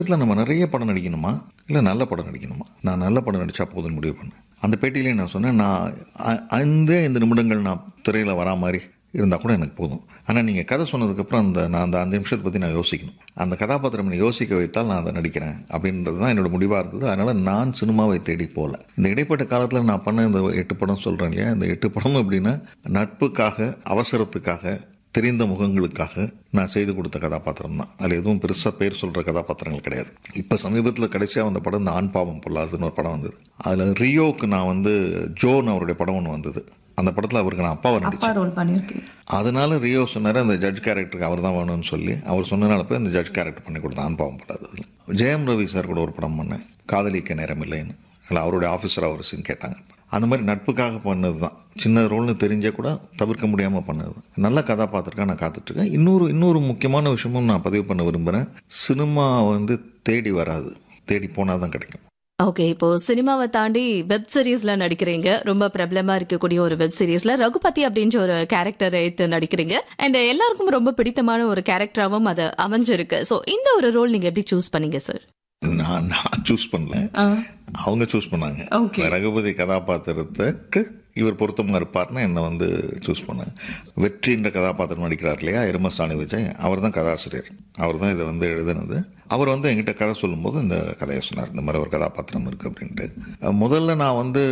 இதில் நம்ம நிறைய படம் நடிக்கணுமா இல்லை நல்ல படம் நடிக்கணுமா நான் நல்ல படம் நடித்தா போதும்னு முடிவு பண்ணேன் அந்த பேட்டியிலே நான் சொன்னேன் நான் அ- அந்த இந்த நிமிடங்கள் நான் திரையில் வரா மாதிரி இருந்தால் கூட எனக்கு போதும் ஆனால் நீங்கள் கதை சொன்னதுக்கப்புறம் அந்த நான் அந்த அஞ்சு நிமிஷத்தை பற்றி நான் யோசிக்கணும் அந்த கதாபாத்திரம் என்னை யோசிக்க வைத்தால் நான் அதை நடிக்கிறேன் அப்படின்றது தான் என்னோட முடிவாக இருந்தது அதனால் நான் சினிமாவை தேடி போகல இந்த இடைப்பட்ட காலத்தில் நான் பண்ண இந்த எட்டு படம் சொல்கிறேன் இல்லையா இந்த எட்டு படம் எப்படின்னா நட்புக்காக அவசரத்துக்காக தெரிந்த முகங்களுக்காக நான் செய்து கொடுத்த கதாபாத்திரம் தான் அதில் எதுவும் பெருசாக பேர் சொல்கிற கதாபாத்திரங்கள் கிடையாது இப்போ சமீபத்தில் கடைசியாக வந்த படம் இந்த ஆண் பாவம் பொல்லாதுன்னு ஒரு படம் வந்தது அதில் ரியோவுக்கு நான் வந்து ஜோன் அவருடைய படம் ஒன்று வந்தது அந்த படத்தில் அவருக்கு நான் அப்பாவை நடிச்சேன் அப்பா ரோல் பண்ணியிருக்கீங்க அதனால ரியோ சொன்னார் அந்த ஜட்ஜ் கேரக்டருக்கு அவர் தான் வேணும்னு சொல்லி அவர் சொன்னனால போய் அந்த ஜட்ஜ் கேரக்டர் பண்ணி கொடுத்தேன் ஆண் பாவம் பொல்லாததில் ஜெயம் ரவி சார் கூட ஒரு படம் பண்ணேன் காதலிக்க நேரம் இல்லைன்னு அதில் அவருடைய ஆஃபீஸராக ஒரு சீன் கேட்டாங்க அந்த மாதிரி நட்புக்காக பண்ணது தான் சின்ன ரோல்னு தெரிஞ்சே கூட தவிர்க்க முடியாமல் பண்ணது நல்ல கதாபாத்திரக்காக நான் காத்துட்ருக்கேன் இன்னொரு இன்னொரு முக்கியமான விஷயமும் நான் பதிவு பண்ண விரும்புகிறேன் சினிமா வந்து தேடி வராது தேடி போனால் தான் கிடைக்கும் ஓகே இப்போ சினிமாவை தாண்டி வெப் சீரிஸ்ல நடிக்கிறீங்க ரொம்ப பிரபலமா இருக்கக்கூடிய ஒரு வெப் சீரிஸ்ல ரகுபதி அப்படின்ற ஒரு கேரக்டர் எடுத்து நடிக்கிறீங்க அண்ட் எல்லாருக்கும் ரொம்ப பிடித்தமான ஒரு கேரக்டராகவும் அது அமைஞ்சிருக்கு ஸோ இந்த ஒரு ரோல் நீங்க எப்படி சூஸ் பண்ணீங்க சார் நான் நான் சூஸ் பண்ணல அவங்க சூஸ் பண்ணாங்க Okay. ரகுபதி கதாபாத்திரத்துக்கு இவர் பொருத்தமாக இருப்பார்னு என்னை வந்து சூஸ் பண்ணாங்க வெற்றின்ற கதாபாத்திரம் நடிக்கிறார் இல்லையா எருமசாணி விஜய் அவர் தான் கதாசிரியர் அவர் தான் இதை வந்து எழுதுனது அவர் வந்து என்கிட்ட கதை சொல்லும்போது இந்த கதையை சொன்னார் இந்த மாதிரி ஒரு கதாபாத்திரம் இருக்குது அப்படின்ட்டு அஹ் முதல்ல நான் வந்து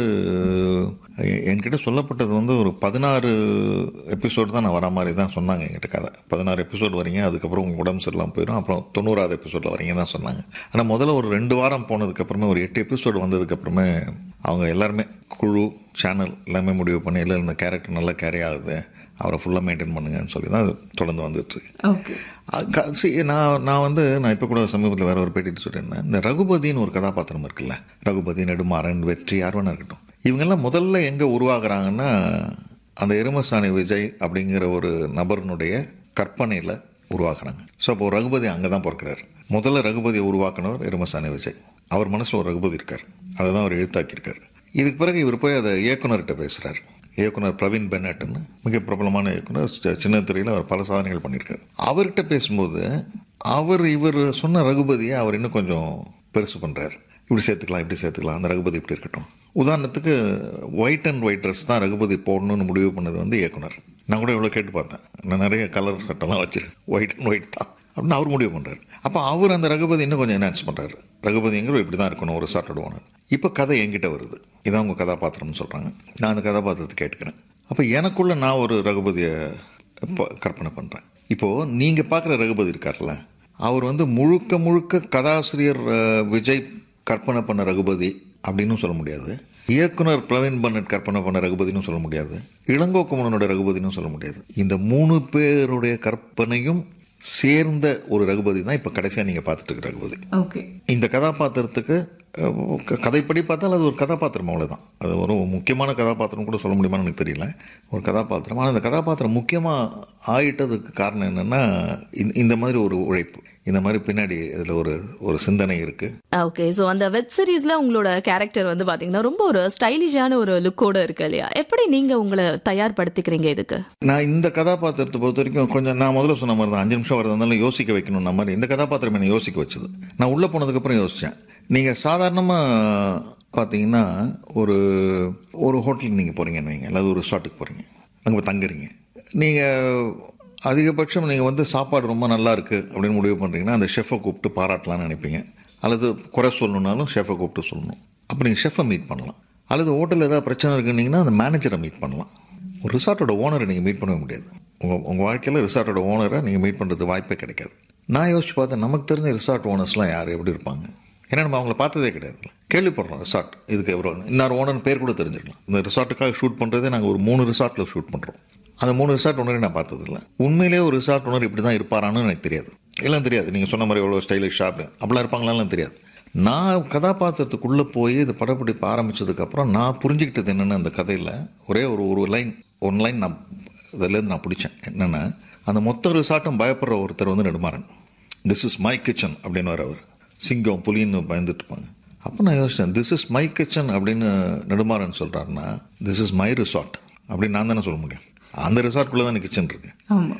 எ- என்கிட்ட சொல்லப்பட்டது வந்து ஒரு பதினாறு எபிசோடு தான் நான் வர மாதிரி தான் சொன்னாங்க என்கிட்ட கதை பதினாறு எபிசோடு வரீங்க அதுக்கப்புறம் உங்கள் உடம்பு சரியில்லாமல் போயிடும் அப்புறம் தொண்ணூறாவது எபிசோடில் வரீங்க தான் சொன்னாங்க ஆனால் முதல்ல ஒரு ரெண்டு வாரம் போனதுக்கப்புறமே ஒரு எட்டு எபிசோடு வந்ததுக்கப்புறமே அவங்க எல்லாருமே குழு சேனல் எல்லாமே முடிவு பண்ணி இல்லை இந்த கேரக்டர் நல்லா கேரி ஆகுது அவரை ஃபுல்லாக மெயின்டைன் பண்ணுங்கன்னு சொல்லி தான் அது தொடர்ந்து வந்துட்டுருக்கு ஓகே அ- க- see, நான் நான் வந்து நான் இப்போ கூட சமீபத்தில் வேற ஒரு பேட்டிட்டு சொல்லியிருந்தேன் இந்த ரகுபதின்னு ஒரு கதாபாத்திரம் இருக்குல்ல ரகுபதி நெடுமாறன் வெற்றி யார் வேணா இருக்கட்டும் இவங்கெல்லாம் முதல்ல எங்கே உருவாகுறாங்கன்னா அந்த எருமசாணி விஜய் அப்படிங்கிற ஒரு நபர்னுடைய கற்பனையில் உருவாக்குறாங்க ஸோ அப்போ ரகுபதி அங்கே தான் பிறக்கிறார் முதல்ல ரகுபதியை உருவாக்குனவர் எருமசாணி விஜய் அவர் மனசில் ஒரு ரகுபதி இருக்கார் அதை தான் அவர் எழுத்தாக்கியிருக்கார் இதுக்கு பிறகு இவர் போய் அதை இயக்குனர்கிட்ட பேசுகிறார் இயக்குனர் பிரவீன் பென்னட்னு மிக பிரபலமான இயக்குனர் சி- சின்ன திரையில் அவர் பல சாதனைகள் பண்ணியிருக்காரு அவர்கிட்ட பேசும்போது அவர் இவர் சொன்ன ரகுபதியை அவர் இன்னும் கொஞ்சம் பெருசு பண்ணுறாரு இப்படி சேர்த்துக்கலாம் இப்படி சேர்த்துக்கலாம் அந்த ரகுபதி இப்படி இருக்கட்டும் உதாரணத்துக்கு ஒயிட் அண்ட் ஒயிட் ட்ரெஸ் தான் ரகுபதி போடணும்னு முடிவு பண்ணது வந்து இயக்குனர் நான் கூட இவ்வளோ கேட்டு பார்த்தேன் நான் நிறைய கலர் சட்டெல்லாம் வச்சிருக்கேன் ஒயிட் அண்ட் ஒயிட் தான் அப்படின்னு அவர் முடிவு பண்ணுறாரு அப்போ அவர் அந்த ரகுபதி இன்னும் கொஞ்சம் என்ஹான்ஸ் பண்ணுறாரு ரகுபதிங்கிற இப்படி தான் இருக்கணும் ஒரு சாட்டோட ஓனர் இப்போ கதை என்கிட்ட வருது இதான் உங்கள் கதாபாத்திரம்னு சொல்கிறாங்க நான் அந்த கதாபாத்திரத்தை கேட்டுக்கிறேன் அப்போ எனக்குள்ள நான் ஒரு ரகுபதியை இப்போ கற்பனை பண்ணுறேன் இப்போது நீங்கள் பார்க்குற ரகுபதி இருக்கார்ல அவர் வந்து முழுக்க முழுக்க கதாசிரியர் அஹ், விஜய் கற்பனை பண்ண ரகுபதி அப்படின்னு சொல்ல முடியாது இயக்குனர் பிரவீன் பன்னட் கற்பனை பண்ண ரகுபதினும் சொல்ல முடியாது இளங்கோக்குமரனோட ரகுபதினும் சொல்ல முடியாது இந்த மூணு பேருடைய கற்பனையும் சேர்ந்த ஒரு ரகுபதி தான் இப்போ கடைசியாக நீங்கள் பார்த்துட்டு இருக்க ரகுபதி ஓகே இந்த கதாபாத்திரத்துக்கு அஹ், க- கதைப்படி பார்த்தால் அது ஒரு கதாபாத்திரம் அவ்வளோதான் அது ஒரு முக்கியமான கதாபாத்திரம் கூட சொல்ல முடியுமான்னு எனக்கு தெரியல ஒரு கதாபாத்திரம் ஆனால் இந்த கதாபாத்திரம் முக்கியமாக ஆயிட்டதுக்கு காரணம் என்னென்னா இந்த மாதிரி ஒரு உழைப்பு இந்த மாதிரி பின்னாடி இதில் ஒரு ஒரு சிந்தனை இருக்குது ஓகே ஸோ அந்த வெப் சீரிஸ்ல உங்களோட கேரக்டர் வந்து பாத்தீங்கன்னா ரொம்ப ஒரு ஸ்டைலிஷான ஒரு லுக்கோட இருக்கு இல்லையா எப்படி நீங்க உங்களை தயார்படுத்திக்கிறீங்க இதுக்கு நான் இந்த கதாபாத்திரத்தை பொறுத்த வரைக்கும் கொஞ்சம் நான் முதல்ல சொன்ன மாதிரி தான் அஞ்சு நிமிஷம் வரதுனால யோசிக்க வைக்கணும் மாதிரி இந்த கதாபாத்திரம் என்னை யோசிக்க வச்சது நான் உள்ளே போனதுக்கப்புறம் யோசித்தேன் நீங்கள் சாதாரணமாக பார்த்தீங்கன்னா ஒரு ஒரு ஹோட்டலுக்கு நீங்கள் போகிறீங்கன்னு வைங்க அல்லது ஒரு ரிசார்ட்டுக்கு போகிறீங்க அங்கே போய் தங்குறீங்க நீங்கள் அதிகபட்சம் நீங்கள் வந்து சாப்பாடு ரொம்ப நல்லா இருக்குது அப்படின்னு முடிவு பண்ணுறீங்கன்னா அந்த ஷெஃபை கூப்பிட்டு பாராட்டலாம்னு நினைப்பீங்க அல்லது குறை சொல்லணுன்னாலும் ஷெஃபை கூப்பிட்டு சொல்லணும் அப்போ நீங்கள் ஷெஃபை மீட் பண்ணலாம் அல்லது ஹோட்டலில் ஏதாவது பிரச்சனை இருக்குன்னீங்கன்னா அந்த மேனேஜரை மீட் பண்ணலாம் ஒரு ரிசார்ட்டோட ஓனரை நீங்கள் மீட் பண்ணவே முடியாது உங்கள் உங்கள் வாழ்க்கையில் ரிசார்ட்டோட ஓனரை நீங்கள் மீட் பண்ணுறது வாய்ப்பே கிடைக்காது நான் யோசிச்சு பார்த்தேன் நமக்கு தெரிஞ்ச ரிசார்ட் ஓனர்ஸ்லாம் யார் எப்படி இருப்பாங்க ஏன்னா நம்ம அவங்கள பார்த்ததே கிடையாது கேள்விப்படுறோம் ரிசார்ட் இதுக்கு எவ்வளோ இன்னொரு ஓனர் பேர் கூட தெரிஞ்சிடலாம் இந்த ரிசார்ட்டுக்காக ஷூட் பண்ணுறதே நாங்கள் ஒரு மூணு ரிசார்ட்டில் ஷூட் பண்ணுறோம் அந்த மூணு ரிசார்ட் ஓனரையும் நான் பார்த்ததில்ல உண்மையிலேயே ஒரு ரிசார்ட் ஓனர் இப்படி தான் இருப்பாரான்னு எனக்கு தெரியாது எல்லாம் தெரியாது நீங்கள் சொன்ன மாதிரி எவ்வளோ ஸ்டைலிஷ் ஷாப் அப்படிலாம் இருப்பாங்களான்னு தெரியாது நான் கதாபாத்திரத்துக்குள்ளே போய் இது படப்பிடிப்பு ஆரம்பித்ததுக்கப்புறம் நான் புரிஞ்சுக்கிட்டது என்னென்னு அந்த கதையில் ஒரே ஒரு ஒரு லைன் ஒன் லைன் நான் இதுலேருந்து நான் பிடிச்சேன் என்னென்னா அந்த மொத்த ரிசார்ட்டும் பயப்படுற ஒருத்தர் வந்து Nedumaran this is my kitchen அப்படின்னு வர அவர் சிங்கம் புலின்னு பயந்துட்டு இருப்பாங்க அப்போ நான் யோசித்தேன் திஸ் இஸ் மை கிச்சன் அப்படின்னு நெடுமாறன் சொல்கிறாருன்னா திஸ் இஸ் மை ரிசார்ட் அப்படின்னு நான் தானே சொல்ல முடியும் அந்த ரிசார்ட்குள்ளே தான் கிச்சன் இருக்கு ஆமா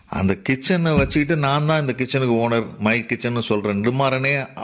அந்த கிச்சனை வச்சுக்கிட்டு நான் தான் இந்த கிச்சனுக்கு ஓனர் மை கிச்சன் சொல்கிறேன் நெடுமாறனே